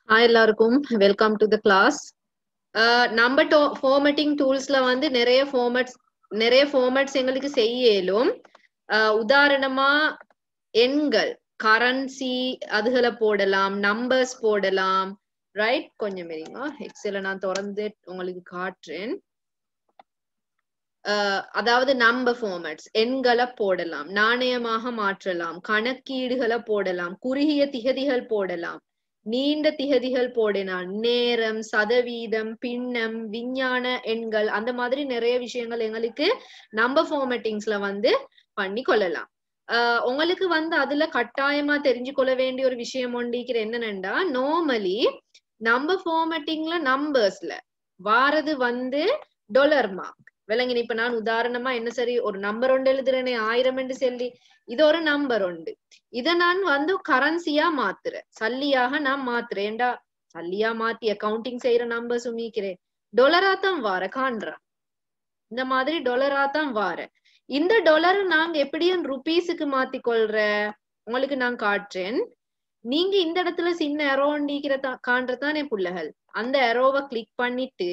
hi எல்லாருக்கும் welcome to the class நம்ம formatting டூல்ஸ்ல வந்து நிறைய ஃபார்மேட்ஸ் நிறைய ஃபார்மேட்ஸ் எங்களுக்கு செய்ய இயலும் உதாரணமா எண்கள் கரன்சி அதுகளை போடலாம் நம்பர்ஸ் போடலாம் ரைட் கொஞ்சம் இருங்க எக்ஸல நான் திறந்து உங்களுக்கு காட்டுறேன் அதாவது நம்பர் ஃபார்மேட்ஸ் எண்களை போடலாம் நாணயமாக மாற்றலாம் கணக்கீடுகளை போடலாம் குறுகிய திகதிகள் போடலாம் நீண்ட திகதிகள் போடினால் நேரம் சதவீதம் பின்னம் விஞ்ஞான எண்கள் அந்த மாதிரி நிறைய விஷயங்கள் எங்களுக்கு நம்பர் ஃபார்மேட்டிங்ஸ்ல வந்து பண்ணி கொள்ளலாம் ஆஹ் உங்களுக்கு வந்து அதுல கட்டாயமா தெரிஞ்சு கொள்ள வேண்டிய ஒரு விஷயம் ஒண்டிக்கிற என்னன்னா நார்மலி நம்பர் ஃபார்மேட்டிங்ல நம்பர்ஸ்ல வாரது வந்து டொலர் மார்க் விளங்கின இப்ப நான் உதாரணமா என்ன சரி ஒரு நம்பர் ஒன்று எழுதுறேனே ஆயிரம் என்று சொல்லி இது ஒரு நம்பர் உண்டு இத நான் வந்து கரன்சியா மாத்துறேன் சல்லியாக நான் மாத்துறேன்டா சல்லியா மாத்தி அக்கவுண்டிங் செய்யற நம்பர் சுமிக்கிறேன் டொலரா தான் வார காண்றா இந்த மாதிரி டொலரா தான் வார இந்த டொலரை நாங்க எப்படியும் ருபீஸுக்கு மாத்தி கொள்ற உங்களுக்கு நான் காட்டுறேன் நீங்க இந்த இடத்துல சின்ன எரோ நீக்கிற காண்றதானே புள்ளகள் அந்த எரோவை கிளிக் பண்ணிட்டு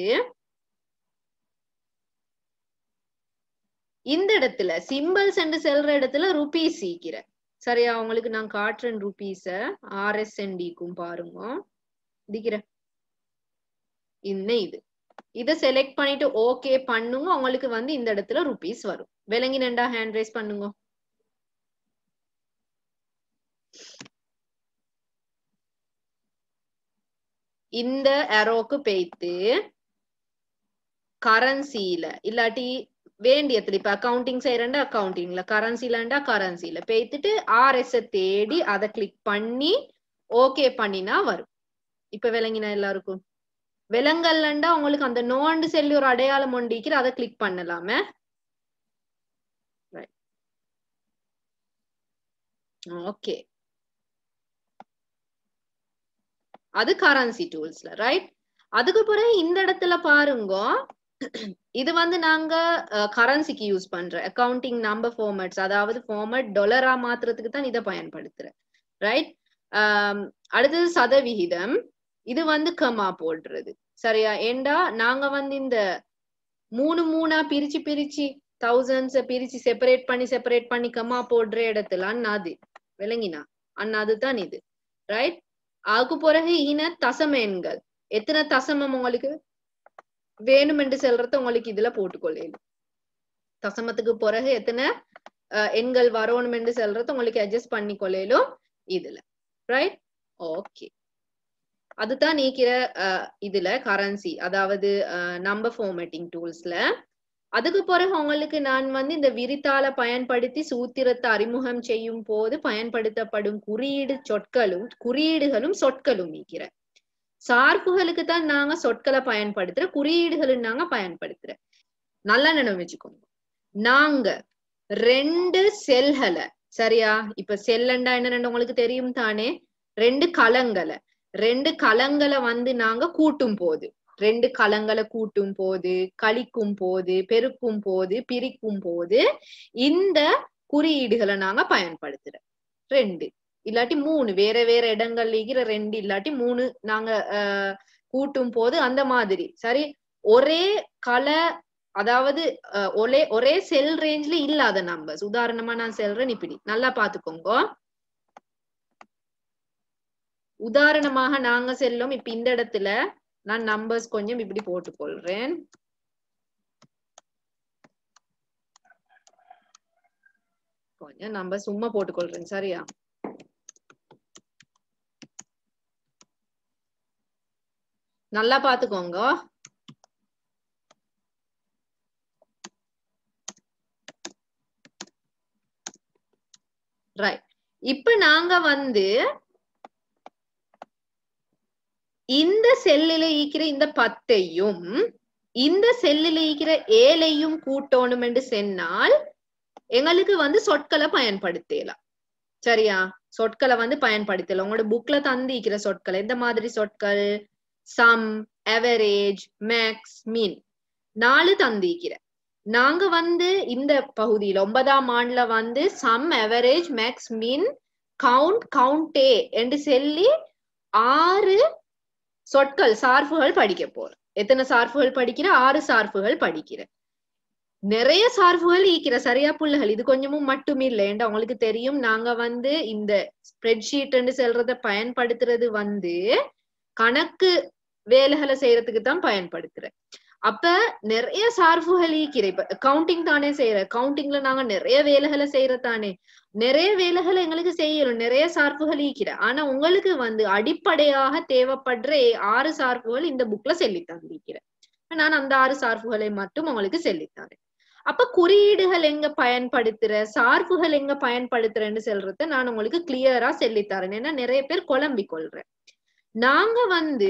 இந்த இடத்துல சிம்பிள்ஸ் என்று செல்ற இடத்துல ருபீஸ் சீக்கிர சரியா உங்களுக்கு நான் காட்டுறேன் ருபீஸ ஆர்எஸ்என்டிக்கும் பாருங்க திக்கிற இன்ன இது இத செலக்ட் பண்ணிட்டு ஓகே பண்ணுங்க உங்களுக்கு வந்து இந்த இடத்துல ருபீஸ் வரும் விலங்கி நண்டா ஹேண்ட் ரைஸ் பண்ணுங்க இந்த அரோக்கு பெய்த்து கரன்சியில இல்லாட்டி வேண்டியத்துல இப்ப அக்கௌண்டிங் செய்யறா அக்கௌண்டிங்ல கரன்சிலண்டா கரன்சில பேத்துட்டு ஆர்எஸ் தேடி அதை கிளிக் பண்ணி ஓகே பண்ணினா வரும் இப்ப விளங்கினா எல்லாருக்கும் விலங்கல்லண்டா உங்களுக்கு அந்த நோண்டு செல்லி ஒரு அடையாளம் ஒண்டிக்கிற அதை கிளிக் பண்ணலாமே ஓகே அது கரன்சி டூல்ஸ்ல ரைட் அதுக்கு பிறகு இந்த இடத்துல பாருங்க இது வந்து நாங்க கரன்சிக்கு யூஸ் பண்ற அக்கௌண்டிங் நம்பர் ஃபார்மேட்ஸ் அதாவது ஃபார்மேட் டொலரா மாத்துறதுக்கு தான் இதை பயன்படுத்துறேன் ரைட் அடுத்தது சதவிகிதம் இது வந்து கமா போடுறது சரியா ஏண்டா நாங்க வந்து இந்த மூணு மூணா பிரிச்சு பிரிச்சு தௌசண்ட்ஸ் பிரிச்சு செப்பரேட் பண்ணி செப்பரேட் பண்ணி கமா போடுற இடத்துல அண்ணாது விளங்கினா அண்ணாது தான் இது ரைட் அதுக்கு பிறகு இன தசம எண்கள் எத்தனை தசமம் உங்களுக்கு வேணும் என்று செல்றத உங்களுக்கு இதுல போட்டுக்கொள்ளேன் தசமத்துக்கு பிறகு எத்தனை எண்கள் வரணும் என்று செல்றத உங்களுக்கு அட்ஜஸ்ட் பண்ணி கொள்ளேலும் இதுல ரைட் ஓகே அதுதான் நீக்கிற இதுல கரன்சி அதாவது நம்பர் ஃபார்மேட்டிங் டூல்ஸ்ல அதுக்கு பிறகு உங்களுக்கு நான் வந்து இந்த விரித்தாள பயன்படுத்தி சூத்திரத்தை அறிமுகம் செய்யும் போது பயன்படுத்தப்படும் குறியீடு சொற்களும் குறியீடுகளும் சொற்களும் நீக்கிறேன் சார்புகளுக்கு தான் நாங்க சொற்களை பயன்படுத்துற குறியீடுகளும் நாங்க பயன்படுத்துற நல்லா நினைவு வச்சுக்கோங்க நாங்க ரெண்டு செல்களை சரியா இப்ப செல்லண்டா என்னன்னு உங்களுக்கு தெரியும் தானே ரெண்டு களங்களை ரெண்டு களங்களை வந்து நாங்க கூட்டும் போது ரெண்டு களங்களை கூட்டும் போது கழிக்கும் போது பெருக்கும் போது பிரிக்கும் போது இந்த குறியீடுகளை நாங்க பயன்படுத்துறோம் ரெண்டு இல்லாட்டி மூணு வேற வேற இடங்கள்ல இருக்கிற ரெண்டு இல்லாட்டி மூணு நாங்க அஹ் கூட்டும் போது அந்த மாதிரி சரி ஒரே கலை அதாவது ஒரே ஒரே செல் ரேஞ்ச்ல இல்லாத நம்பர்ஸ் உதாரணமா நான் செல்றேன் இப்படி நல்லா பாத்துக்கோங்க உதாரணமாக நாங்க செல்லும் இப்ப இந்த இடத்துல நான் நம்பர்ஸ் கொஞ்சம் இப்படி போட்டுக்கொள்றேன் கொஞ்சம் நம்பர் சும்மா போட்டுக்கொள்றேன் சரியா நல்லா பாத்துக்கோங்க ரைட் இப்ப நாங்க வந்து இந்த செல்லில ஈக்கிற இந்த பத்தையும் இந்த செல்லில ஈக்கிற ஏழையும் கூட்டணும் என்று சொன்னால் எங்களுக்கு வந்து சொற்களை பயன்படுத்தலாம் சரியா சொற்களை வந்து பயன்படுத்தலாம் உங்களோட புக்ல தந்திக்கிற சொற்கள் எந்த மாதிரி சொற்கள் சம் அவரேஜ் மேக்ஸ் மீன் நாலு தந்திக்கிற நாங்க வந்து இந்த பகுதியில ஒன்பதாம் ஆண்டுல வந்து sum average max mean count கவுண்டே என்று சொல்லி ஆறு சொற்கள் சார்புகள் படிக்க போறோம் எத்தனை சார்புகள் படிக்கிற ஆறு சார்புகள் படிக்கிற நிறைய சார்புகள் ஈக்கிற சரியா புள்ளைகள் இது கொஞ்சமும் மட்டும் இல்லை ஏன்டா உங்களுக்கு தெரியும் நாங்க வந்து இந்த ஸ்ப்ரெட்ஷீட்னு சொல்றத பயன்படுத்துறது வந்து கணக்கு வேலைகளை செய்யறதுக்கு தான் பயன்படுத்துறேன் அப்ப நிறைய சார்புகள் ஈக்கிற இப்ப கவுண்டிங் தானே செய்யற கவுண்டிங்ல நாங்க நிறைய வேலைகளை செய்யற தானே நிறைய வேலைகளை எங்களுக்கு செய்யணும் நிறைய சார்புகள் ஈக்கிற ஆனா உங்களுக்கு வந்து அடிப்படையாக தேவைப்படுற ஆறு சார்புகள் இந்த புக்ல சொல்லி தந்திருக்கிறேன் நான் அந்த ஆறு சார்புகளை மட்டும் உங்களுக்கு சொல்லித்தாரேன் அப்ப குறியீடுகள் எங்க பயன்படுத்துற சார்புகள் எங்க பயன்படுத்துறேன்னு சொல்றத நான் உங்களுக்கு கிளியரா சொல்லித்தரேன் ஏன்னா நிறைய பேர் குழம்பி கொள்றேன் நாங்க வந்து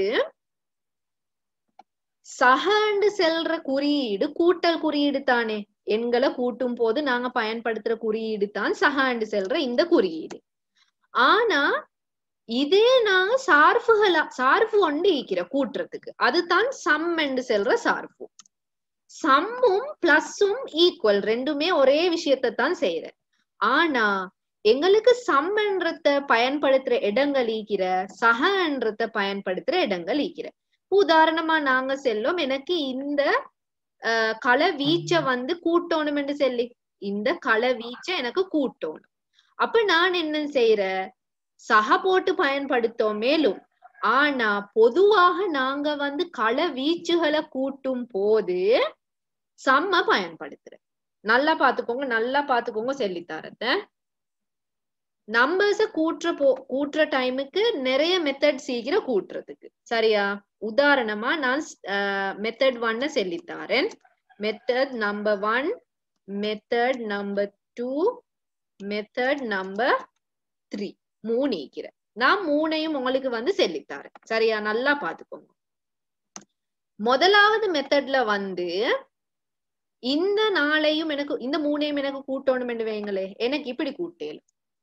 சகண்டு செல்ற குறியீடு கூட்டல் குறியீடு தானே எண்களை கூட்டும் போது நாங்க பயன்படுத்துற குறியீடு தான் சகாண்டு செல்ற இந்த குறியீடு ஆனா இதே நாங்க சார்புகளா சார்பு ஒன்று ஈக்கிற கூட்டுறதுக்கு அதுதான் சம் என்று செல்ற சார்பு சம்மும் பிளஸும் ஈக்குவல் ரெண்டுமே ஒரே விஷயத்தை தான் செய்யற ஆனா எங்களுக்கு சம் என்றத பயன்படுத்துற இடங்கள் ஈக்கிற சகன்றத பயன்படுத்துற இடங்கள் ஈக்கிற உதாரணமா நாங்க செல்லும் எனக்கு இந்த அஹ் களை வீச்ச வந்து கூட்டணும் என்று சொல்லி இந்த களை வீச்ச எனக்கு கூட்டணும் அப்ப நான் என்ன செய்யற சக போட்டு பயன்படுத்தோம் மேலும் ஆனா பொதுவாக நாங்க வந்து கள வீச்சுகளை கூட்டும் போது சம்ம பயன்படுத்துறேன் நல்லா பாத்துக்கோங்க நல்லா பாத்துக்கோங்க சொல்லித்தாரத்த நம்பர்ஸ கூட்டுற போ கூட்டுற டைமுக்கு நிறைய மெத்தட் சீக்கிர கூட்டுறதுக்கு சரியா உதாரணமா நான் மெத்தட் ஒன்ன சொல்லித்தாரேன் method number one method number two method number three மூணு ஈக்கிறேன் நான் மூணையும் உங்களுக்கு வந்து சொல்லித்தாரேன் சரியா நல்லா பாத்துக்கோங்க முதலாவது மெத்தட்ல வந்து இந்த நாளையும் எனக்கு இந்த மூணையும் எனக்கு கூட்டணும் என்று வைங்களே எனக்கு இப்படி கூட்டேன்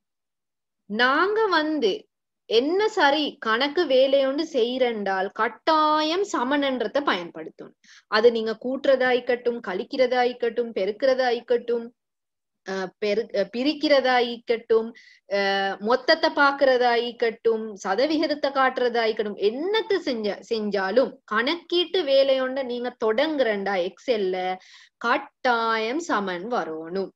நாங்க வந்து என்ன சரி கணக்கு வேலையொன்று செய்யறண்டால் கட்டாயம் சமனன்றத பயன்படுத்தணும் அது நீங்க கூட்டுறதா இருக்கட்டும் கழிக்கிறதா இருக்கட்டும் பெருக்கிறதா இருக்கட்டும் பெரு பிரிக்கிறதா இருக்கட்டும் மொத்தத்தை பாக்குறதா இருக்கட்டும் சதவிகிதத்தை காட்டுறதா இருக்கட்டும் என்னத்தை செஞ்ச செஞ்சாலும் கணக்கீட்டு வேலையொண்ட நீங்க தொடங்குறண்டா எக்ஸெல்ல கட்டாயம் சமன் வரணும்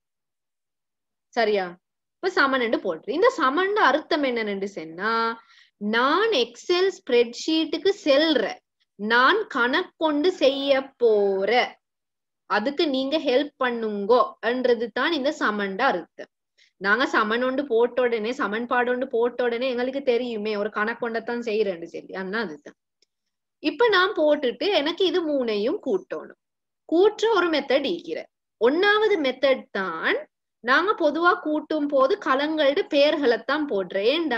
சரியா இப்ப சமன் போட்டு இந்த சமன் அர்த்தம் என்னன்னு சொன்னா நான் எக்ஸெல் ஸ்ப்ரெட்ஷீட்டுக்கு செல்றேன் நான் கணக்கொண்டு செய்ய போற அதுக்கு நீங்க ஹெல்ப் பண்ணுங்கோன்றது தான் இந்த சமண்ட அர்த்தம் நாங்க சமன் ஒன்று போட்ட உடனே சமன்பாடு ஒன்று போட்ட உடனே எங்களுக்கு தெரியுமே ஒரு கணக்கொண்டத்தான் செய்யறேன்னு சொல்லி அண்ணா அதுதான் இப்ப நான் போட்டுட்டு எனக்கு இது மூணையும் கூட்டணும் கூற்ற ஒரு மெத்தட் ஈக்கிற ஒன்னாவது மெத்தட் தான் நாங்க பொதுவா கூட்டும் போது கலங்களோட பேர்களைத்தான் போடுறேன் ஏண்டா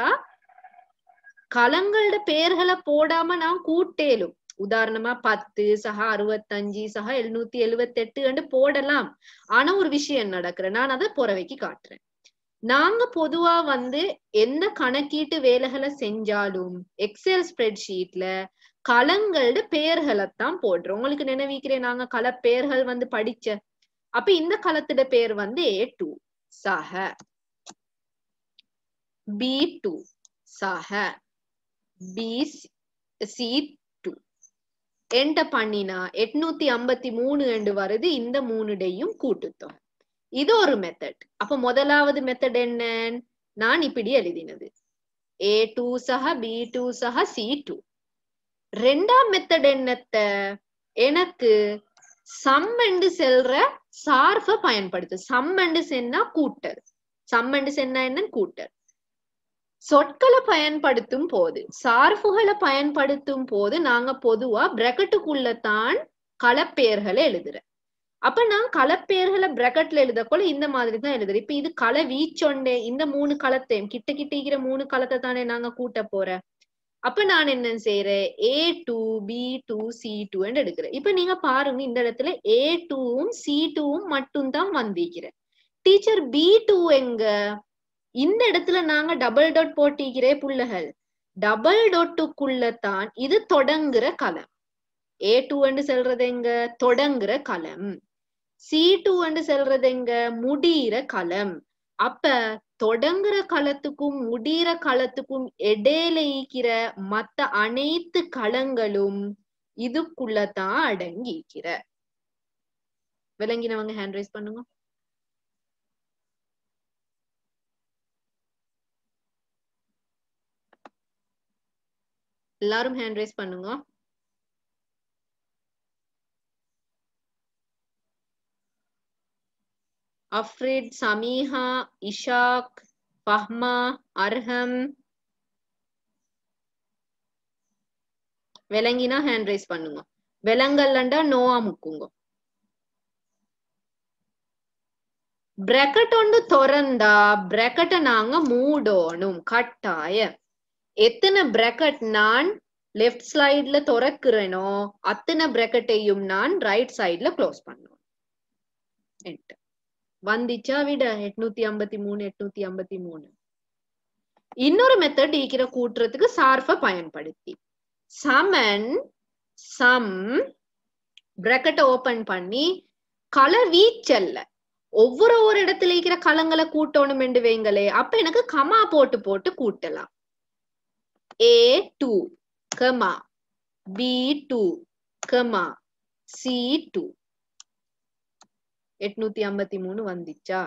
கலங்களோட பேர்களை போடாம நான் கூட்டேலும் உதாரணமா பத்து சக அறுபத்தஞ்சு சக எழுநூத்தி எழுவத்தி எட்டு போடலாம் ஆனா ஒரு விஷயம் நடக்கிற நான் அதை புறவைக்கு காட்டுறேன் நாங்க பொதுவா வந்து எந்த கணக்கீட்டு வேலைகளை செஞ்சாலும் எக்ஸல் ஸ்ப்ரெட்ஷீட்ல களங்களோட பெயர்களைத்தான் போடுறோம் உங்களுக்கு நினைவிக்கிறேன் நாங்க கள பெயர்கள் வந்து படிச்ச அப்ப இந்த களத்தோட பேர் வந்து ஏ டூ சக பி டூ சக பி சி டூ என்ட பண்ணினா எட்நூத்தி ஐம்பத்தி மூணு என்று வருது இந்த மூணுடையும் கூட்டுத்தொகை இது ஒரு மெத்தட் அப்ப முதலாவது மெத்தட் என்ன நான் இப்படி எழுதினது ஏ டூ சக பி டூ சக சி டூ ரெண்டாம் மெத்தட் என்னத்த எனக்கு சம்மண்டு செல்ற சார்ப பயன்படுத்து சம்மண்டு சென்னா கூட்டல் சம்மண்டு சென்னா என்னன்னு கூட்டல் சொற்களை பயன்படுத்தும் போது சார்புகளை பயன்படுத்தும் போது நாங்க பொதுவா பிரக்கெட்டுக்குள்ளதான் களப்பெயர்களை எழுதுறேன் அப்ப நான் களப்பெயர்களை பிரக்கெட்ல எழுதக்கொள்ள இந்த மாதிரி தான் எழுதுறேன் இப்ப இது கள வீச்சொண்டே இந்த மூணு களத்தையும் கிட்ட கிட்ட இருக்கிற மூணு களத்தை தானே நாங்க கூட்ட போறேன் அப்ப நான் என்ன செய்யறேன் A two B two C two எடுக்கிறேன் இப்ப நீங்க பாருங்க இந்த இடத்துல ஏ டூவும் சி டூவும் மட்டும் தான் வந்திருக்கிறேன் டீச்சர் பி டூ எங்க இந்த இடத்துல நாங்க டபுள் டாட் போட்டிக்கிறே புள்ளைகள் டபுள் டொட்டுக்குள்ளதான் இது தொடங்குற களம் ஏ டூ என்று சொல்றது எங்க தொடங்குற களம் சி டூ என்று சொல்றது எங்க முடிகிற களம் அப்ப தொடங்குற களத்துக்கும் முடிகிற களத்துக்கும் இடையில ஈக்கிற மத்த அனைத்து களங்களும் இதுக்குள்ளதான் அடங்கிக்கிற விளங்கினவங்க ஹேண்ட் ரைஸ் பண்ணுங்க எல்லாரும் ஹேண்ட் ரைஸ் பண்ணுங்க அஃப்ரிட் சமீஹா இஷாக் ஃபஹ்மா அர்ஹம் விளங்கினா ஹேண்ட் ரைஸ் பண்ணுங்க விலங்கல்லண்டா நோவா முக்குங்க ಬ್ರಾಕೆಟ್ ಒಂದು ತೊರಂದ ಬ್ರಾಕೆಟ್ நாங்க மூடணும் கட்டாயம் எத்தனை பிராக்கெட் நான் லெஃப்ட் சைடுல திறக்கிறேனோ அத்தனை பிராக்கெட்டையும் நான் ரைட் சைடுல க்ளோஸ் பண்ணுவேன் என்டர் வந்துச்சா விட எட்நூத்தி ஐம்பத்தி மூணு எட்நூத்தி ஐம்பத்தி மூணு இன்னொரு மெத்தட் ஈக்கிற கூட்டுறதுக்கு சார்ப பயன்படுத்தி சமன் சம் பிராக்கெட்டை ஓபன் பண்ணி கள வீச்சல்ல ஒவ்வொரு ஒரு இடத்துல இருக்கிற களங்களை கூட்டணும் என்று வைங்களே அப்ப எனக்கு கமா போட்டு போட்டு கூட்டலாம் A two comma B two comma C two எட்நூத்தி ஐம்பத்தி மூணு வந்துச்சா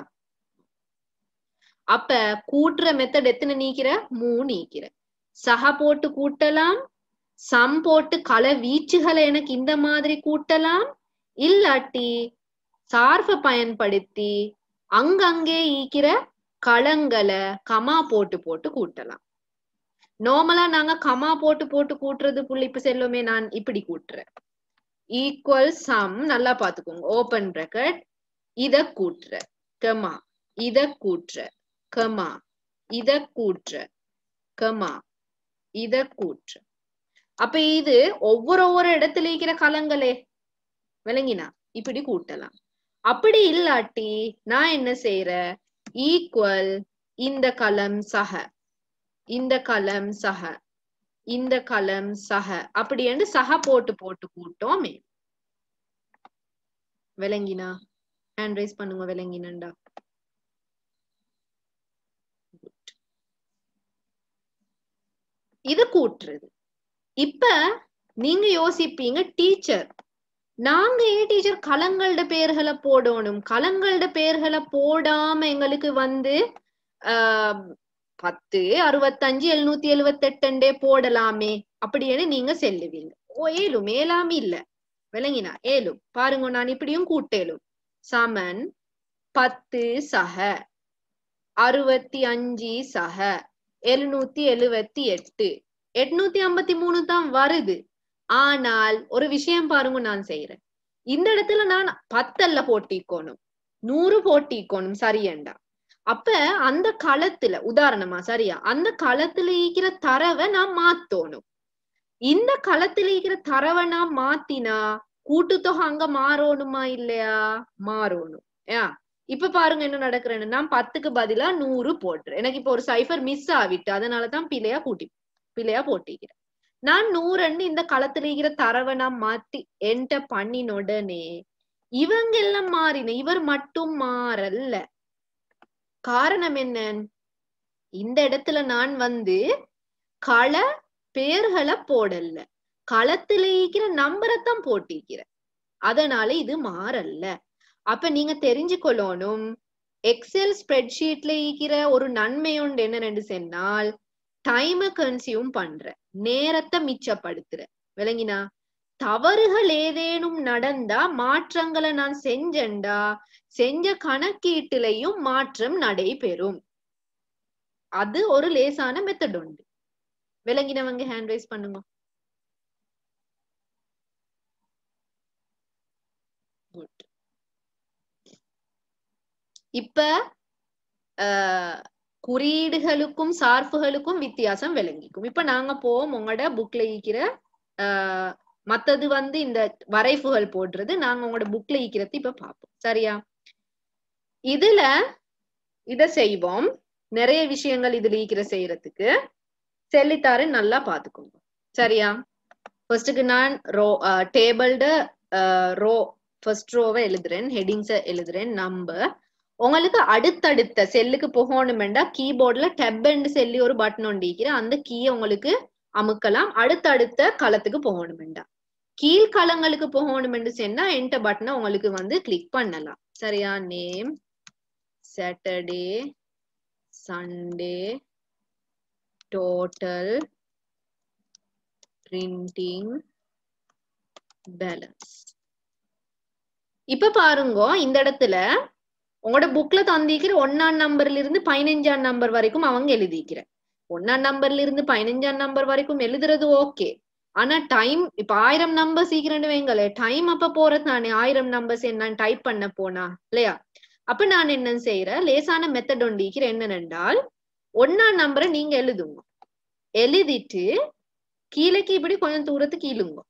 அப்ப கூட்டுற மெத்தட் எத்தனை நீக்கிற மூணு நீக்கிற சஹா போட்டு கூட்டலாம் சம் போட்டு கள வீச்சுகளை எனக்கு இந்த மாதிரி கூட்டலாம் இல்லாட்டி சார்ப பயன்படுத்தி அங்கங்கே ஈக்கிற களங்களை கமா போட்டு போட்டு கூட்டலாம் நார்மலா நாங்க கமா போட்டு போட்டு கூட்டுறது புள்ளி இப்ப செல்லுமே நான் இப்படி கூட்டுறேன் ஈக்குவல் சம் நல்லா பாத்துக்கோங்க ஓபன் பிராக்கெட் இத கூட்டுற கமா இத கூட்டுற கமா இத கூட்டுற கமா இத கூட்டுற அப்ப இது ஒவ்வொரு ஒவ்வொரு இடத்துல இருக்கிற களங்களே விளங்கினா இப்படி கூட்டலாம் அப்படி இல்லாட்டி நான் என்ன செய்யறேன் ஈக்குவல் இந்த களம் சக இந்த களம் சக இந்த களம் சக அப்படி என்று சக போட்டு போட்டு கூட்டோமே விளங்கினா ஹேண்ட் ரைஸ் பண்ணுங்க விளங்கினண்டா இது கூட்டுறது இப்ப நீங்க யோசிப்பீங்க டீச்சர் நாங்க ஏன் டீச்சர் களங்களோட பேர்களை போடணும் களங்களோட பேர்களை போடாம எங்களுக்கு வந்து ஆஹ் பத்து அறுபத்தஞ்சு எழுநூத்தி எழுவத்தி எட்டுண்டே போடலாமே அப்படின்னு நீங்க செல்லுவீங்க ஓ ஏலும் ஏலாம இல்ல விளங்கினா ஏலும் பாருங்க நான் இப்படியும் கூட்டேலும் சமன் பத்து சக அறுபத்தி அஞ்சு சக எழுநூத்தி எழுவத்தி எட்டு எட்நூத்தி ஐம்பத்தி மூணு தான் வருது ஆனால் ஒரு விஷயம் பாருங்க நான் செய்யறேன் இந்த இடத்துல நான் பத்தல்ல போட்டிக்கோணும் நூறு போட்டிக்கோணும் சரியண்டா அப்ப அந்த களத்துல உதாரணமா சரியா அந்த களத்துல ஈக்கிற தரவை நான் மாத்தோணும் இந்த களத்துல ஈக்கிற தரவை நான் மாத்தினா கூட்டுத்தொகை அங்க மாறணுமா இல்லையா மாறணும் ஏ இப்ப பாருங்க என்ன நடக்கிறேன்னு நான் பத்துக்கு பதிலா நூறு போட்டுறேன் எனக்கு இப்ப ஒரு சைஃபர் மிஸ் ஆவிட்டு அதனாலதான் பிள்ளையா கூட்டி பிள்ளையா போட்டிக்கிறேன் நான் நூறுன்னு இந்த களத்துல இருக்கிற தரவை நான் மாத்தி என்ட பண்ணின உடனே இவங்க எல்லாம் மாறின இவர் மட்டும் மாறல்ல காரணம் என்ன இந்த இடத்துல நான் வந்து கள பேர்களை போடல களத்துல இருக்கிற நம்பரைத்தான் போட்டிக்கிறேன் அதனால இது மாறல்ல அப்ப நீங்க தெரிஞ்சுக்கொள்ளணும் எக்ஸல் ஸ்ப்ரெட்ஷீட்ல இருக்கிற ஒரு நன்மை உண்டு என்னன்னு சொன்னால் டைமை கன்சியூம் பண்ற நேரத்தை மிச்சப்படுத்துற விளங்கினா தவறுகள் ஏதேனும் நடந்தா மாற்றங்களை நான் செஞ்சேன்டா செஞ்ச கணக்கீட்டுலயும் மாற்றம் நடைபெறும் அது ஒரு லேசான மெத்தட் உண்டு விளங்கினவங்க ஹேண்ட் ரைஸ் பண்ணுங்க இப்ப குறியீடுகளுக்கும் சார்புகளுக்கும் வித்தியாசம் விளங்கிக்கும் இப்ப நாங்க போவோம் உங்களோட புக்ல ஈக்கிற ஆஹ் மத்தது வந்து இந்த வரைப்புகள் போடுறது நாங்க உங்களோட புக்ல ஈக்கிறது இப்ப பார்ப்போம் சரியா இதுல இத செய்வோம் நிறைய விஷயங்கள் இதுல ஈக்கிற செய்யறதுக்கு செல்லித்தாரு நல்லா பாத்துக்கோங்க சரியா ஃபர்ஸ்ட்டுக்கு நான் ரோ டேபிள்ட ரோ ஃபர்ஸ்ட் ரோவை எழுதுறேன் ஹெட்டிங்ஸ எழுதுறேன் நம்பர் உங்களுக்கு அடுத்தடுத்த செல்லுக்கு போகணுமெண்டா கீபோர்ட்ல டெப்ன்னு சொல்லி ஒரு பட்டன் ஒண்டிக்கிற அந்த கீயை உங்களுக்கு அமுக்கலாம் அடுத்தடுத்த களத்துக்கு போகணுமெண்டா கீழ்கலங்களுக்கு போகணுமென்று சொன்னா என்ட பட்டனை உங்களுக்கு வந்து கிளிக் பண்ணலாம் சரியா name Saturday Sunday total printing balance இப்ப பாருங்க இந்த இடத்துல உங்களோட புக்ல தந்திக்கிற ஒன்னாம் நம்பர்ல இருந்து பதினஞ்சாம் நம்பர் வரைக்கும் அவங்க எழுதிக்கிற ஒன்னாம் நம்பர்ல இருந்து பதினஞ்சாம் நம்பர் வரைக்கும் எழுதுறது ஓகே ஆனா டைம் இப்ப ஆயிரம் நம்பர் சீக்கிரம் வைங்களே டைம் அப்ப போறது தானே ஆயிரம் நம்பர்ஸ் என்ன டைப் பண்ண போனா இல்லையா அப்ப நான் என்ன செய்யறேன் லேசான மெத்தட் ஒண்டிக்கிறேன் என்னென்றால் ஒன்னாம் நம்பரை நீங்க எழுதுங்க எழுதிட்டு கீழேக்கு இப்படி கொஞ்சம் தூரத்துக்கு இழுங்க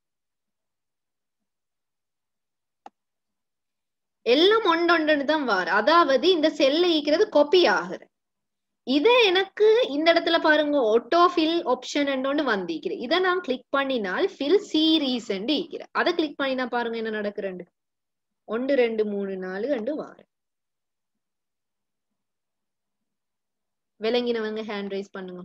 எல்லாம் ஒன்றொன்று தான் வார் அதாவது இந்த செல்ல ஈக்கிறது கொப்பி ஆகுற இத எனக்கு இந்த இடத்துல பாருங்க ஒட்டோ ஃபில் ஆப்ஷன் ஒன்று வந்திருக்கிற இதை நான் கிளிக் பண்ணினால் ஃபில் சீரீஸ் ஈக்கிற அதை கிளிக் பண்ணினா பாருங்க என்ன நடக்குறேன் ஒன்று ரெண்டு மூணு நாலு ரெண்டு வாரம் விளங்கினவங்க ஹேண்ட் ரைஸ் பண்ணுங்க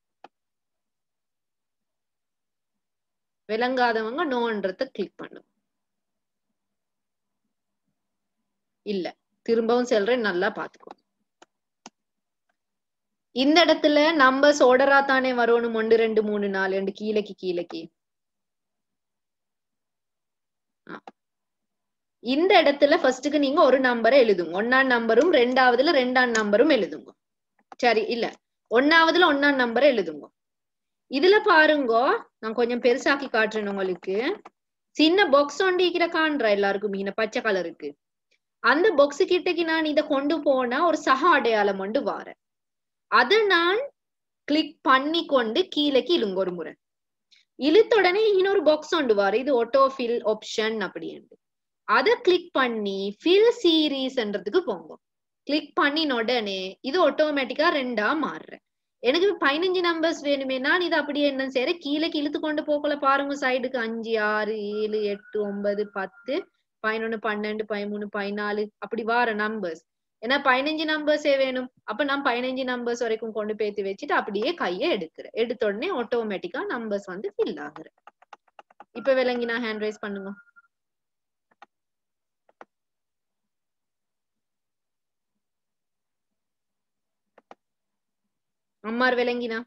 விளங்காதவங்க நோன்றத கிளிக் பண்ணுங்க இல்ல திரும்பவும் சொல்றேன் நல்லா பாத்துக்கோ இந்த இடத்துல நம்பர்ஸ் ஓடரா தானே வரணும் ஒன்று ரெண்டு மூணு நாலு ரெண்டு கீழக்கு கீழக்கு இந்த இடத்துல ஃபர்ஸ்ட்டுக்கு நீங்க ஒரு நம்பரை எழுதுங்க ஒன்னாம் நம்பரும் ரெண்டாவதுல ரெண்டாம் நம்பரும் எழுதுங்க சரி இல்ல ஒன்னாவதுல ஒன்னாம் நம்பரை எழுதுங்க இதுல பாருங்க நான் கொஞ்சம் பெருசாக்கி காட்டுறேன் உங்களுக்கு சின்ன பாக்ஸ் ஒண்டிக்கிற காண்ற எல்லாருக்கும் மீன பச்சை கலருக்கு அந்த பாக்ஸ் கிட்டக்கு நான் இதை கொண்டு போனா ஒரு சக அடையாளம் கொண்டு வாரேன் அதை நான் கிளிக் பண்ணி கொண்டு கீழக்கு இழுங்க ஒரு முறை இழுத்த உடனே இன்னொரு பாக்ஸ் கொண்டு வாரு இது ஆட்டோ ஃபில் ஆப்ஷன் அப்படின்னு அதை கிளிக் பண்ணி ஃபில் சீரீஸ்ன்றதுக்கு போங்க கிளிக் பண்ணின உடனே இது ஆட்டோமேட்டிக்கா ரெண்டா மாறுறேன் எனக்கு பதினஞ்சு நம்பர்ஸ் வேணுமே நான் இது அப்படியே என்ன செய்யற கீழே இழுத்து கொண்டு போக்கல பாருங்க சைடுக்கு அஞ்சு ஆறு ஏழு எட்டு ஒன்பது பத்து பதினொன்னு பன்னெண்டு பதிமூணு பதினாலு அப்படி வார நம்பர்ஸ் ஏன்னா பதினஞ்சு நம்பர்ஸே வேணும் அப்ப நான் பதினஞ்சு நம்பர்ஸ் வரைக்கும் கொண்டு பேத்தி வச்சுட்டு அப்படியே கையை எடுக்கிறேன் எடுத்த உடனே ஆட்டோமேட்டிக்கா நம்பர்ஸ் வந்து ஃபில் ஆகுற இப்ப விளங்கி நான் ஹேண்ட் ரைஸ் பண்ணுங்க அம்மார் விளங்கினா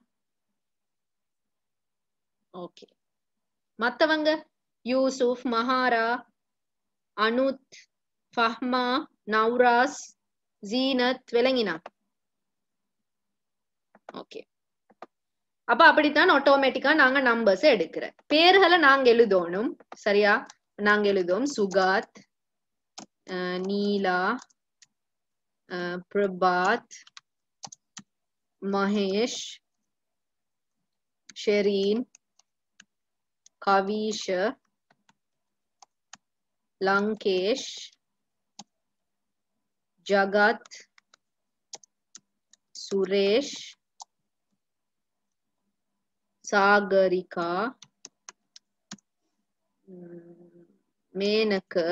ஓகே மத்தவங்க யூசுப் மஹாரா அனுத் ஃபஹ்மா நவ்ராஸ் ஜீனத் விளங்கினா ஓகே அப்ப அப்படித்தான் ஆட்டோமேட்டிக்கா நாங்க நம்பர்ஸ் எடுக்கிற பேர்களை நாங்க எழுதணும் சரியா நாங்க எழுதுவோம் சுகாத் நீலா பிரபாத் மகேஷ் ஷெரீன் கவீஷ லங்கேஷ் ஜகத் சுரேஷ் சாகரிகா மேனக்கு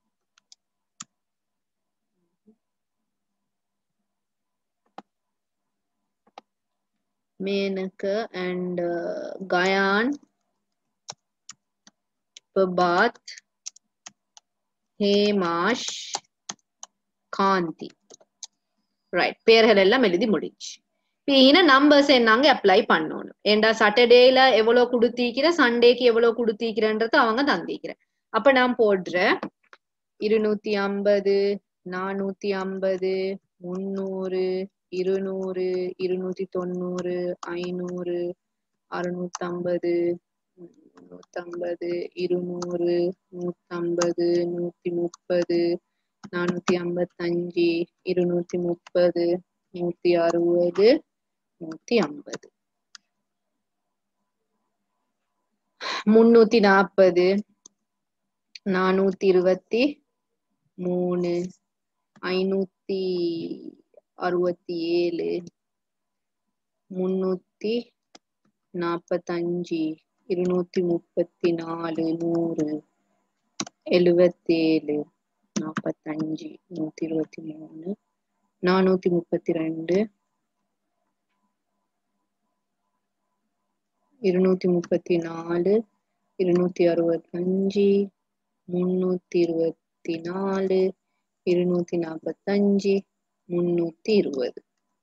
மேனக்கு அண்ட் கயான் பிரபாத் ஹேமாஷ் காந்தி ரைட் பேர்கள் எல்லாம் எழுதி முடிச்சு இப்போ நம்பர்ஸ் என்னங்க அப்ளை பண்ணணும் ஏண்டா சாட்டர்டேல எவ்வளவு கொடுத்திக்கிற சண்டேக்கு எவ்வளவு கொடுத்திக்கிறன்றது அவங்க தந்திக்கிற அப்ப நான் போடுறேன் இருநூத்தி ஐம்பது நானூத்தி ஐம்பது முன்னூறு இருநூறு இருநூத்தி தொண்ணூறு ஐநூறு அறுநூத்தம்பது நூத்தம்பது இருநூறு நூத்தம்பது நூத்தி முப்பது நானூத்தி ஐம்பத்தஞ்சு இருநூத்தி முப்பது நூத்தி அறுபது நூத்தி ஐம்பது முன்னூத்தி நாற்பது நானூத்தி இருபத்தி மூணு ஐநூத்தி அறுபத்தி ஏழு முன்னூத்தி நாப்பத்தஞ்சு இருநூத்தி முப்பத்தி நாலு நூறு எழுவத்தேழு நாப்பத்தஞ்சு நூத்தி இருபத்தி மூணு நானூத்தி முப்பத்தி ரெண்டு இருநூத்தி முப்பத்தி நாலு இருநூத்தி அறுபத்தஞ்சு முன்னூத்தி இருபத்தி நாலு இருநூத்தி நாற்பத்தஞ்சு முன்னூத்தி இருபது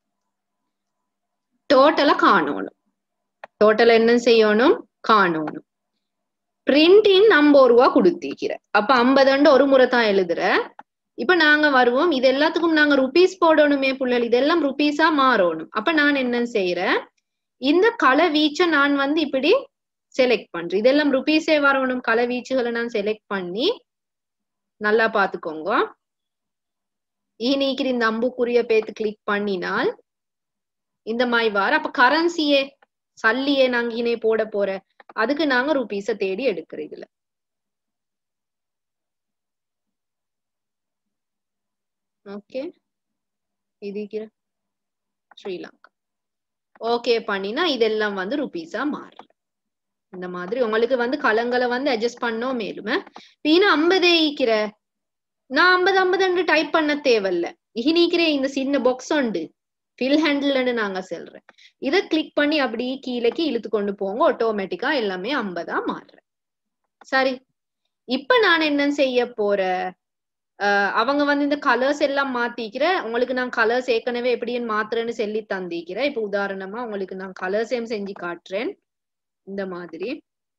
டோட்டலா காணணும் டோட்டல் என்ன செய்யணும் காணணும் பிரிண்டிங் ஐம்பது ரூபா கொடுத்திருக்கிற அப்ப ஐம்பதுண்டு ஒரு முறை தான் எழுதுற இப்ப நாங்க வருவோம் இது எல்லாத்துக்கும் நாங்க ருபீஸ் போடணுமே புள்ளல் இதெல்லாம் ருபீஸா மாறணும் அப்ப நான் என்ன செய்யறேன் இந்த களை வீச்சை நான் வந்து இப்படி செலக்ட் பண்றேன் இதெல்லாம் ருபீஸே வரணும் களை வீச்சுகளை நான் செலக்ட் பண்ணி நல்லா பாத்துக்கோங்க ஈனிக்கிற இந்த அம்புக்குரிய பேத்து கிளிக் பண்ணினால் இந்த மாதிரி வார அப்ப கரன்சியே சல்லியே நாங்க இனே போட போற அதுக்கு நாங்க ருபீஸ தேடி எடுக்கிற இதுல ஓகே இது ஸ்ரீலங்கா ஓகே பண்ணினா இதெல்லாம் வந்து ருபீஸா மாறல இந்த மாதிரி உங்களுக்கு வந்து கலங்களை வந்து அட்ஜஸ்ட் பண்ணோம் மேலுமே வீணா ஐம்பதே ஈக்கிற நான் ஐம்பது ஐம்பது டைப் பண்ண தேவையில்ல இனிக்கிற இந்த சின்ன பாக்ஸ் உண்டு ஃபில் ஹேண்டில்னு நாங்க சொல்றேன் இதை கிளிக் பண்ணி அப்படியே கீழேக்கு இழுத்து கொண்டு போங்க ஆட்டோமேட்டிக்கா எல்லாமே ஐம்பதா மாறுறேன் சரி இப்ப நான் என்ன செய்ய போறேன் அவங்க வந்து இந்த கலர்ஸ் எல்லாம் மாத்திக்கிற உங்களுக்கு நான் கலர்ஸ் ஏற்கனவே எப்படின்னு மாத்துறேன்னு சொல்லி தந்திக்கிறேன் இப்ப உதாரணமா உங்களுக்கு நான் கலர்ஸையும் செஞ்சு காட்டுறேன் இந்த மாதிரி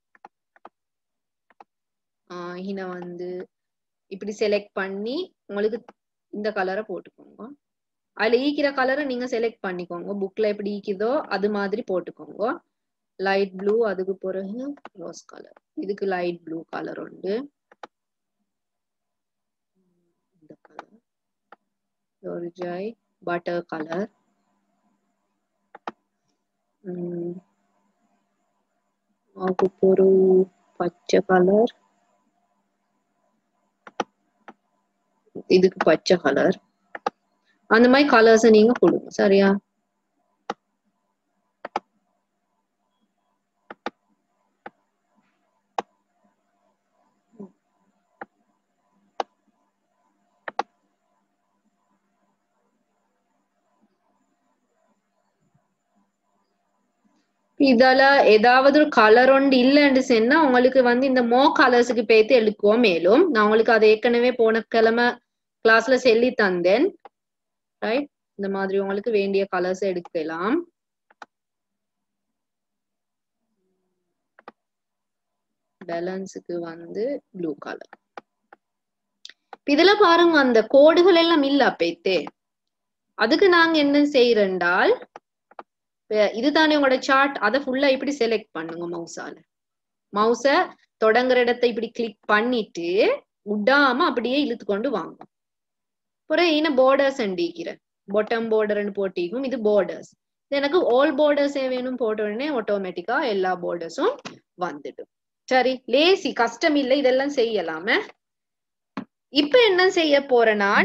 ஆஹ் இன வந்து இப்படி செலக்ட் பண்ணி உங்களுக்கு இந்த கலரை போட்டுக்கோங்க அதுல ஈக்கிற கலரை நீங்க செலக்ட் பண்ணிக்கோங்க புக்ல எப்படி ஈக்குதோ அது மாதிரி போட்டுக்கோங்க லைட் ப்ளூ அதுக்கு பிறகு ரோஸ் கலர் இதுக்கு லைட் ப்ளூ கலர் உண்டு இந்த கலர் ஒரு ஜாய் பட்டர் கலர் அதுக்கு ஒரு பச்சை கலர் இதுக்கு பச்சை கலர் அந்த மாதிரி கலர்ஸ் நீங்க கொடுங்க சரியா இதால ஏதாவது ஒரு கலர் ஒன்று இல்லைன்னு சொன்னா உங்களுக்கு வந்து இந்த மோ கலர்ஸுக்கு பேத்து எழுக்குவோம் மேலும் நான் உங்களுக்கு அதை ஏற்கனவே போன கிழமை கிளாஸ்ல சொல்லி தந்தேன் ரைட் இந்த மாதிரி உங்களுக்கு வேண்டிய கலர்ஸ் எடுக்கலாம் பேலன்ஸுக்கு வந்து ப்ளூ கலர் இதுல பாருங்க அந்த கோடுகள் எல்லாம் இல்ல அப்பேத்தே அதுக்கு நாங்க என்ன செய்யறேன்டால் இதுதானே உங்களோட சார்ட் அதை ஃபுல்லா இப்படி செலக்ட் பண்ணுங்க மவுஸால மவுஸ தொடங்குற இடத்தை இப்படி கிளிக் பண்ணிட்டு விடாம அப்படியே இழுத்து கொண்டு வாங்க அப்புறம் என்ன பார்டர்ஸ் அண்டிக்கிறேன் பொட்டம் பார்டர்னு போட்டிக்கும் இது பார்டர்ஸ் எனக்கு ஆல் பார்டர்ஸே வேணும் போட்ட உடனே ஆட்டோமேட்டிக்கா எல்லா பார்டர்ஸும் வந்துடும் சரி லேசி கஷ்டம் இல்லை இதெல்லாம் செய்யலாம இப்ப என்ன செய்ய போறேன் நான்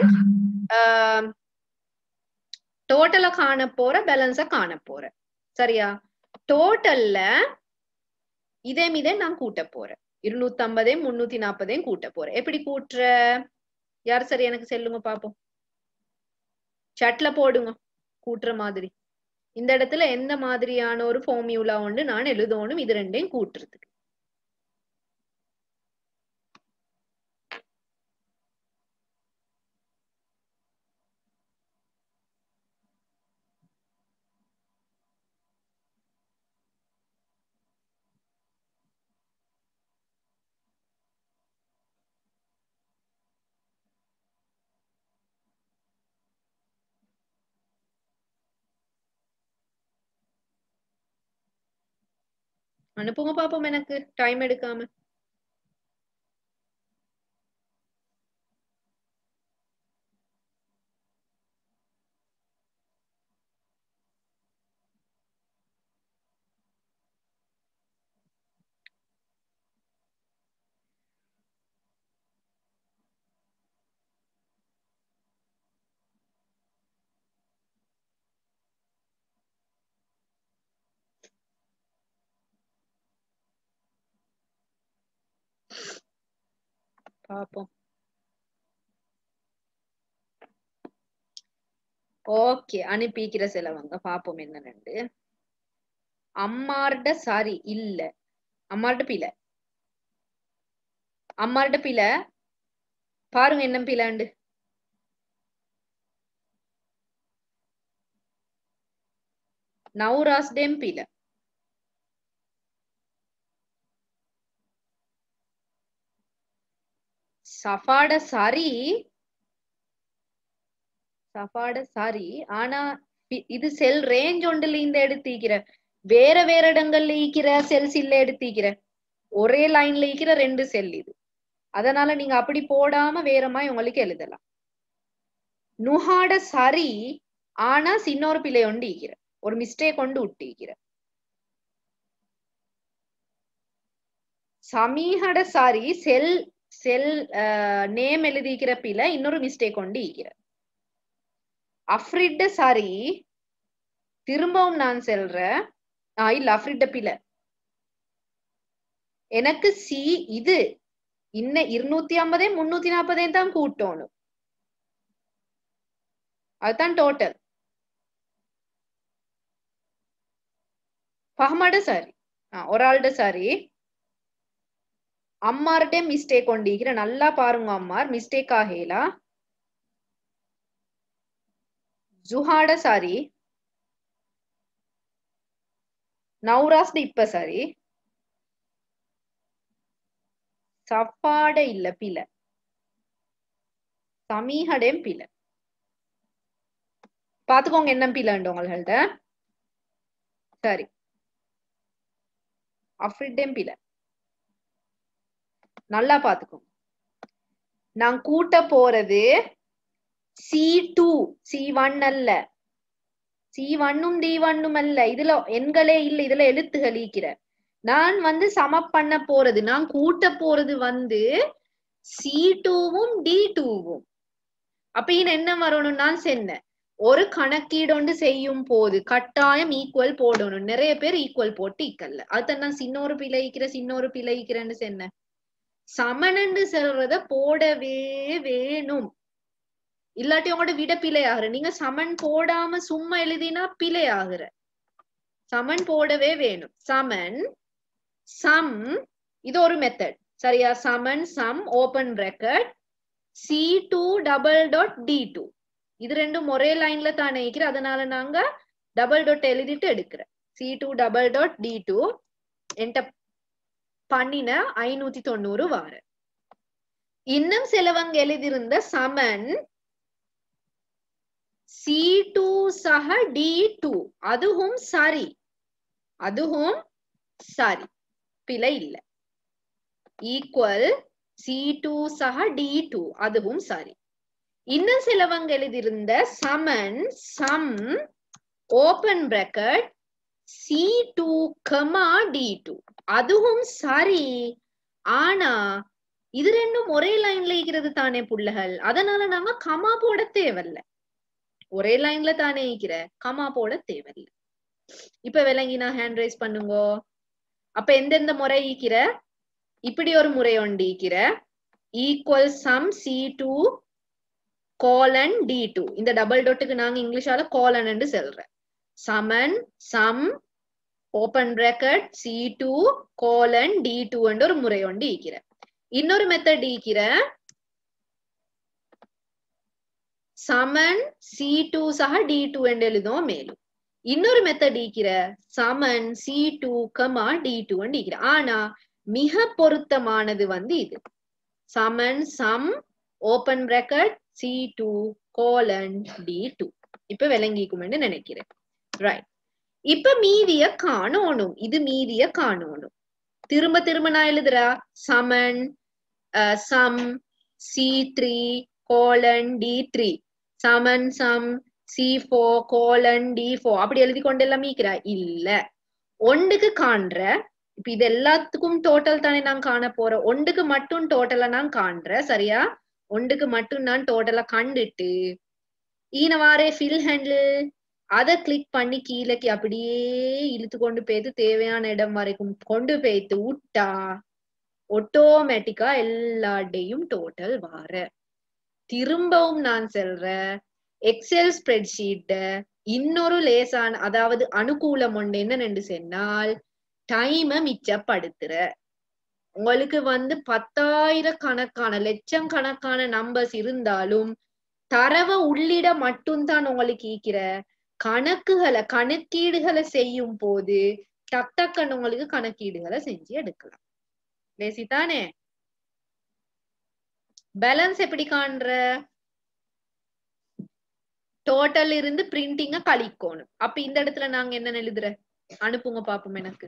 டோட்டலா காண போற பேலன்ஸ காண போறேன் சரியா டோட்டல்ல இதே மீதே நான் கூட்ட போறேன் இருநூத்தி ஐம்பதையும் முன்னூத்தி நாற்பதையும் கூட்ட போறேன் எப்படி கூட்டுற யார் சரி எனக்கு செல்லுங்க பாப்போம் சட்ல போடுங்க கூட்டுற மாதிரி இந்த இடத்துல எந்த மாதிரியான ஒரு ஃபார்மியூலா ஒன்று நான் எழுதணும் இது ரெண்டையும் கூட்டுறதுக்கு அனுப்புங்க பாப்போம் எனக்கு டைம் எடுக்காம பாப்போம் ஓகே அனுப்பிக்கிற சிலவங்க பாப்போம் என்னன்னு அம்மார்ட சாரி இல்ல அம்மார்ட பில அம்மார்ட பில பாருங்க என்ன பிலாண்டு நவுராஸ்டேம் பில சஃபாட சரி சஃபாட சரி ஆனா பி- இது செல் ரேஞ்ச் ஒன்றுல இந்த எடுத்திக்கிற வேற வேற இடங்கள்ல ஈக்கிற செல்ஸ் இல்ல எடுத்திக்கிற ஒரே லைன்ல ஈக்கிற ரெண்டு செல் இது அதனால நீங்க அப்படி போடாம வேறமாய் உங்களுக்கு எழுதலாம் நுஹாட சரி ஆனா சின்னொரு பிள்ளை ஒண்டு ஈக்கிற ஒரு மிஸ்டேக் கொண்டு விட்டிக்கிற சமீஹட சாரி செல் செல் நேம் எழுதிக்கிற பிள்ளை இன்னொரு மிஸ்டேக் கொண்டு ஈக்கிற அஃப்ரிட்ட சாரி திரும்பவும் நான் செல்றேன் ஆ இல்ல அஃப்ரிட்ட பிள்ளை எனக்கு சி இது இன்ன இருநூத்தி ஐம்பதே முன்னூத்தி நாற்பதே தான் கூட்டணும் அதுதான் டோட்டல் ஃபஹ்மட சாரி ஒரு ஆள்ட சாரி அம்மார்டே மிஸ்டேக் கொண்டிருக்கிற நல்லா பாருங்க அம்மார் மிஸ்டேக் ஆகலா ஜுஹாட சாரி நௌராஸ்ட இப்ப சாரி சப்பாட இல்ல பில சமீஹடேம் பில பாத்துக்கோங்க என்ன பிலண்டு உங்கள்கிட்ட சரி அஃப்ரிட்டேம் பில நல்லா பாத்துக்கோங்க நான் கூட்ட போறது சி டூ சி ஒன் அல்ல சி ஒன்னும் டி ஒன்னும் அல்ல இதுல எண்களே இல்ல இதுல எழுத்துகள் ஈக்கிற நான் வந்து சம பண்ண போறது நான் கூட்ட போறது வந்து சி டூவும் டி டூவும் அப்ப இது என்ன வரணும் நான் சொன்னேன் ஒரு கணக்கீடு ஒன்று செய்யும் போது கட்டாயம் ஈக்குவல் போடணும் நிறைய பேர் ஈக்குவல் போட்டு ஈக்கல்ல அதுதான் நான் சின்னொரு பிழைக்கிற சின்னொரு பிழைக்கிறேன்னு சொன்னேன் சமனன்னு சொல்றத போடவே வேணும் இல்லாட்டி உங்களோட விட பிழை ஆகுற நீங்க சமன் போடாம சும்மா எழுதினா பிழை ஆகுற சமன் போடவே வேணும் சமன் சம் இது ஒரு மெத்தட் சரியா சமன் sum open bracket C two double dot D two இது ரெண்டும் ஒரே லைன்ல தானே இருக்கிற அதனால நாங்க டபுள் டாட் எழுதிட்டு எடுக்கிறேன் C two double dot D two என்கிட்ட பண்ணின ஐநூத்தி தொண்ணூறு வார இன்னும் சிலவங்க எழுதியிருந்த சமன் சி டூ சக டி டூ அதுவும் சரி அதுவும் சரி பிழை இல்ல ஈக்குவல் சி டூ சக டி டூ அதுவும் சரி இன்னும் சிலவங்க எழுதியிருந்த சமன் sum open bracket C two comma D two அதுவும் சரி ஆனா இது ரெண்டும் ஒரே லைன்ல இருக்கிறது தானே புள்ளைகள் அதனால நாம கமா போட தேவையில்ல ஒரே லைன்ல தானே இருக்கிற கமா போட தேவையில்ல இப்ப விளங்கினா ஹேண்ட் ரைஸ் பண்ணுங்க அப்ப எந்தெந்த முறை ஈக்கிற இப்படி ஒரு முறை ஒன்று ஈக்கிற equal sum C two colon D two இந்த டபுள் டொட்டுக்கு நாங்க இங்கிலீஷால கோலன் சொல்றேன் சமன் sum open bracket C two colon D two ஒரு முறை ஒன்று ஈக்கிற இன்னொரு மெத்தட் ஈக்கிற சமன் சி டூ சக டி டூ என்று எழுதும் மேலும் இன்னொரு மெத்தட் ஈக்கிற சமன் C two comma D two ஈக்கிற ஆனா மிக பொருத்தமானது வந்து இது சமன் sum open bracket C two colon D two இப்ப விளங்கிக்கும்னு நினைக்கிறேன் ரைட் இப்ப மீதிய காணணும் இது மீதிய காணணும் திரும்ப திரும்ப நான் எழுதுறா சமன் sum C three colon D three சமன் sum C four colon D four அப்படி எழுதி கொண்டு எல்லாம் மீக்கிறா இல்ல ஒன்றுக்கு காண்ற இப்ப இது எல்லாத்துக்கும் டோட்டல் தானே நான் காண போறேன் ஒன்றுக்கு மட்டும் டோட்டலா நான் காண்றேன் சரியா ஒன்றுக்கு மட்டும் நான் டோட்டலா கண்டுட்டு ஈனவாரே ஃபில் ஹேண்டில் அதை கிளிக் பண்ணி கீழக்கு அப்படியே இழுத்து கொண்டு போய்த்து தேவையான இடம் வரைக்கும் கொண்டு போய்த்து விட்டா ஆட்டோமேட்டிக்கா எல்லா டேயும் டோட்டல் வார திரும்பவும் நான் சொல்றேன் எக்ஸல் ஸ்ப்ரெட்ஷீட் இன்னொரு லேசான அதாவது அனுகூலம் ஒன்று என்னன்னு சொன்னால் டைமை மிச்சப்படுத்துற உங்களுக்கு வந்து பத்தாயிரம் கணக்கான லட்சம் கணக்கான நம்பர்ஸ் இருந்தாலும் தரவை உள்ளிட மட்டும்தான் உங்களுக்கு ஈக்கிற கணக்குகளை கணக்கீடுகளை செய்யும் போது டக் டக்குன்னு உங்களுக்கு கணக்கீடுகளை செஞ்சு எடுக்கலாம் லேசி தானே பேலன்ஸ் எப்படி காண்ற டோட்டல் இருந்து பிரிண்டிங்க கழிக்கணும் அப்ப இந்த இடத்துல நாங்க என்ன எழுதுற அனுப்புங்க பாப்போம் எனக்கு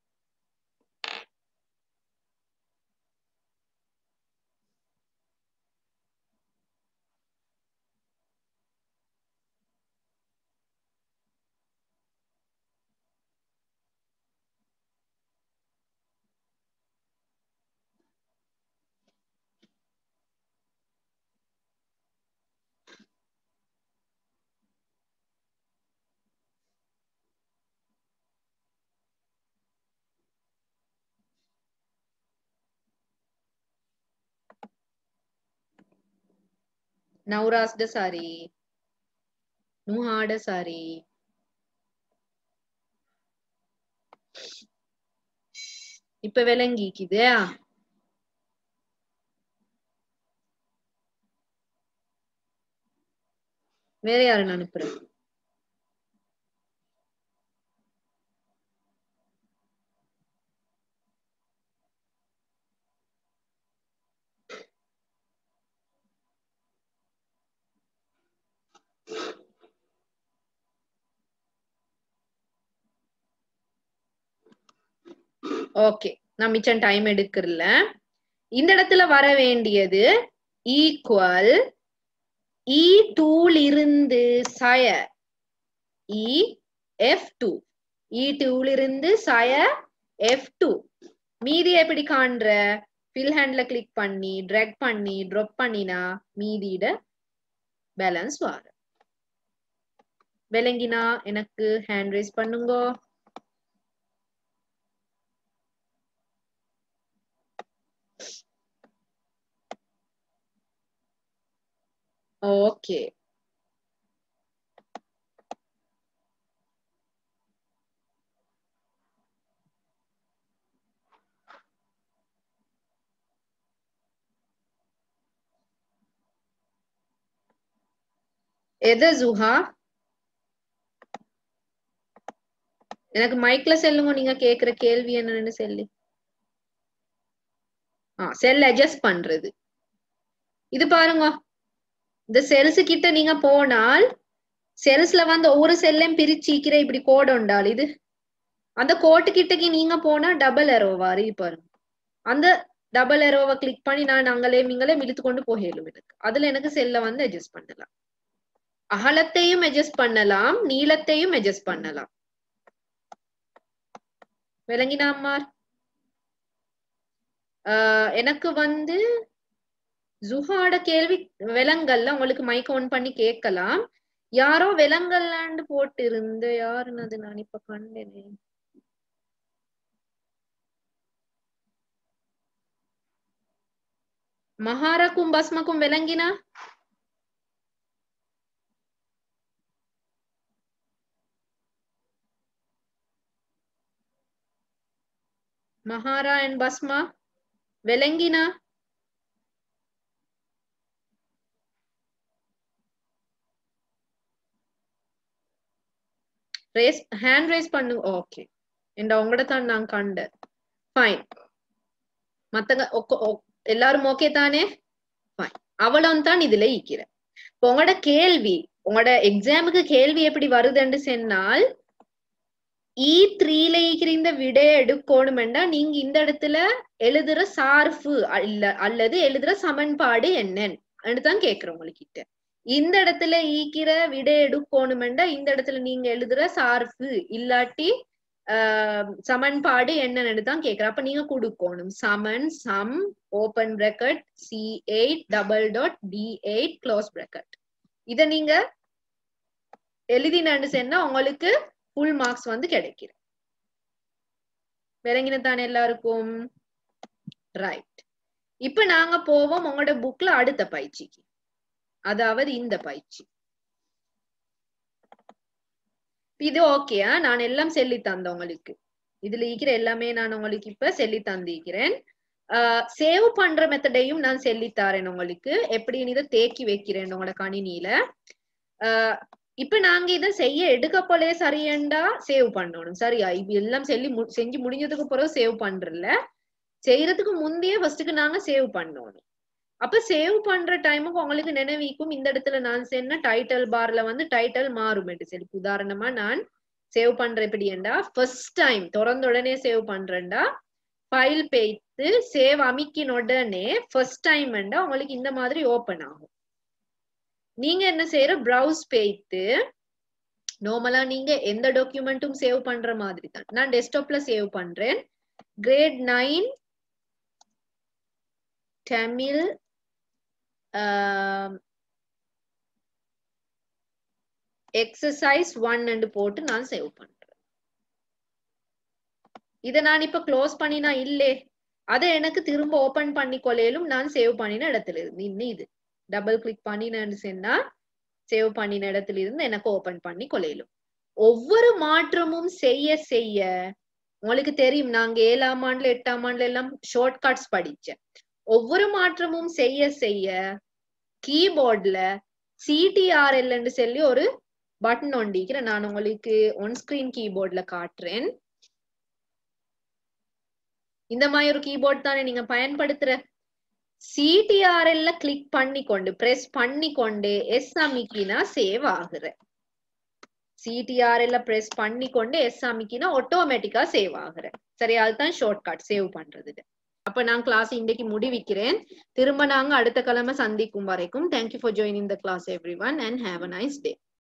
නවරාස්ඩ සරි නුහාඩ සරි இப்ப விளங்கிக்குதா வேற யாரு அனுப்புறேன் ஓகே நான் மிச்சம் டைம் எடுக்கறல இந்த இடத்துல வர வேண்டியது ஈக்குவல் இ டூல் இருந்து சய இ எஃப் டூ இ டூல் இருந்து சய எஃப் டூ மீதி எப்படி காண்ற ஃபில் ஹேண்ட்ல கிளிக் பண்ணி ட்ராக் பண்ணி ட்ராப் பண்ணினா மீதியிட பேலன்ஸ் வரும் விளங்கினா எனக்கு ஹேண்ட் ரைஸ் பண்ணுங்கோ ஓகே எது ஜுஹா எனக்கு மைக்ல செல்லுங்க நீங்க கேக்குற கேள்வி என்னன்னு சொல்லி ஆ செல் அட்ஜஸ்ட் பண்றது இது பாருங்க இந்த செல்ஸ் கிட்ட நீங்க போனால் செல்ஸ்ல வந்து ஒவ்வொரு செல்லையும் பிரிச்சிக்கிற இப்படி கோடு உண்டால் இது அந்த கோட்டு கிட்டக்கு நீங்க போனா டபுள் எரோவா அறிவு பாருங்க அந்த டபுள் எரோவை கிளிக் பண்ணி நான் அங்களே நீங்களே இழுத்து கொண்டு போகலும் எனக்கு அதுல எனக்கு செல்ல வந்து அட்ஜஸ்ட் பண்ணலாம் அகலத்தையும் அட்ஜஸ்ட் பண்ணலாம் நீளத்தையும் அட்ஜஸ்ட் பண்ணலாம் விளங்கினாமார் ஆஹ் எனக்கு வந்து ஜுஹாட கேள்வி விலங்கல்ல உங்களுக்கு மைக் ஆன் பண்ணி கேட்கலாம் யாரோ விலங்கல்லாண்டு போட்டு இருந்து யாருன்னு அது நான் இப்ப கண்டேனே மகாரக்கும் பஸ்மக்கும் விளங்கினா மகாரா அண்ட் பஸ்மா விளங்கினா ரேஸ் ஹேண்ட் ரைஸ் பண்ணு ஓகே இந்த உங்களோட தான் நான் கண்டேன் ஃபைன் மத்தங்க ஒக்க- ஒ- எல்லாரும் ஓகே தானே ஃபைன் அவளும் தான் இதுல ஈக்கிற இப்போ உங்களோட கேள்வி உங்களோட எக்ஸாமுக்கு கேள்வி எப்படி வருதுன்னு சொன்னால் இ த்ரீல இருக்கிற இந்த விடைய எடுக்கணுமெண்டா நீங்க இந்த இடத்துல எழுதுற சார்பு இல்ல அல்லது எழுதுற சமன்பாடு என்னன்னு தான் கேக்குறேன் உங்ககிட்ட இந்த இடத்துல ஈக்கிற விடை எடுக்கணுமெண்டா இந்த இடத்துல நீங்க எழுதுற சார்பு இல்லாட்டி ஆஹ் சமன்பாடு என்னன்னு தான் கேக்குறேன் அப்ப நீங்க கொடுக்கணும் சமன் sum open bracket C eight double dot D eight close bracket இத நீங்க எழுதினான்னு சொன்னா உங்களுக்கு ஃபுல் மார்க்ஸ் வந்து கிடைக்கும் விளங்கின தானே எல்லாருக்கும் ரைட் இப்ப நாங்க போவோம் உங்களோட புக்ல அடுத்த பயிற்சிக்கு அதாவது இந்த பயிற்சி இது ஓகே நான் எல்லாம் சொல்லி தந்தேன் உங்களுக்கு இதுல இருக்கிற எல்லாமே நான் உங்களுக்கு இப்ப சொல்லி தந்திருக்கிறேன் சேவ் பண்ற மெத்தடையும் நான் சொல்லி தரேன் உங்களுக்கு எப்படின்னு இதை தேக்கி வைக்கிறேன் உங்களோட கணினியில ஆஹ் இப்ப நாங்க இதை செய்ய எடுக்க போலே சரியண்டா சேவ் பண்ணணும் சரியா இப்ப எல்லாம் சொல்லி மு- செஞ்சு முடிஞ்சதுக்கு பிறகு சேவ் பண்றல செய்யறதுக்கு முந்தைய ஃபர்ஸ்ட்டுக்கு நாங்க சேவ் பண்ணணும் அப்ப சேவ் பண்ற டைமுக்கு உங்களுக்கு நினைவிக்கும் இந்த இடத்துல நான் சொன்ன டைட்டில் பார்ல வந்து டைட்டில் மாறும் சரி உதாரணமா நான் சேவ் பண்ற எப்படிண்டா ஃபர்ஸ்ட் டைம் திறந்த உடனே சேவ் பண்றேன்டா ஃபைல் பேய்த்து சேவ் அமைக்கின உடனே ஃபர்ஸ்ட் டைம் உங்களுக்கு இந்த மாதிரி ஓபன் ஆகும் நீங்க என்ன செய்யற ப்ரௌஸ் பேய்த்து நார்மலா நீங்க எந்த டாக்குமெண்ட்டும் சேவ் பண்ற மாதிரி தான் நான் டெஸ்க்டாப்ல சேவ் பண்றேன் grade nine Tamil exercise one போட்டு நான் சேவ் பண்றேன் இதை நான் இப்ப க்ளோஸ் பண்ணினா இல்லே அதை எனக்கு திரும்ப ஓபன் பண்ணி கொள்ளையிலும் நான் சேவ் பண்ணின இடத்துல இருந்து இன்னும் இது டபுள் கிளிக் பண்ணினேன்னு சொன்னா சேவ் பண்ணின இடத்துல இருந்து எனக்கு ஓபன் பண்ணி கொள்ளையிலும் ஒவ்வொரு மாற்றமும் செய்ய செய்ய உங்களுக்கு தெரியும் நாங்க ஏழாம் ஆண்டுல எட்டாம் ஆண்டுல எல்லாம் ஷார்ட் கட்ஸ் படிச்சேன் ஒவ்வொரு மாற்றமும் செய்ய செய்ய கீபோர்ட்ல சிடிஆர்எல்ன்னு சொல்லி ஒரு பட்டன் ஒண்டிக்கிறேன் நான் உங்களுக்கு ஒன் ஸ்கிரீன் கீபோர்ட்ல காட்டுறேன் இந்த மாதிரி ஒரு கீபோர்ட் தானே நீங்க பயன்படுத்துற சிடிஆர்எல்ல கிளிக் பண்ணி கொண்டு பிரஸ் பண்ணி கொண்டு எஸ் அமைக்கினா சேவ் ஆகுற சிடிஆர்எல்ல பிரஸ் பண்ணி கொண்டு எஸ் அமைக்கினா ஆட்டோமேட்டிக்கா சேவ் ஆகுற சரி அதுதான் ஷார்ட் கட் சேவ் பண்றது அப்ப நான் கிளாஸ் இன்றைக்கு முடிவிக்கிறேன் திரும்ப நாங்க அடுத்த கிழமை சந்திக்கும் வரைக்கும் thank you for joining the class everyone and have a nice day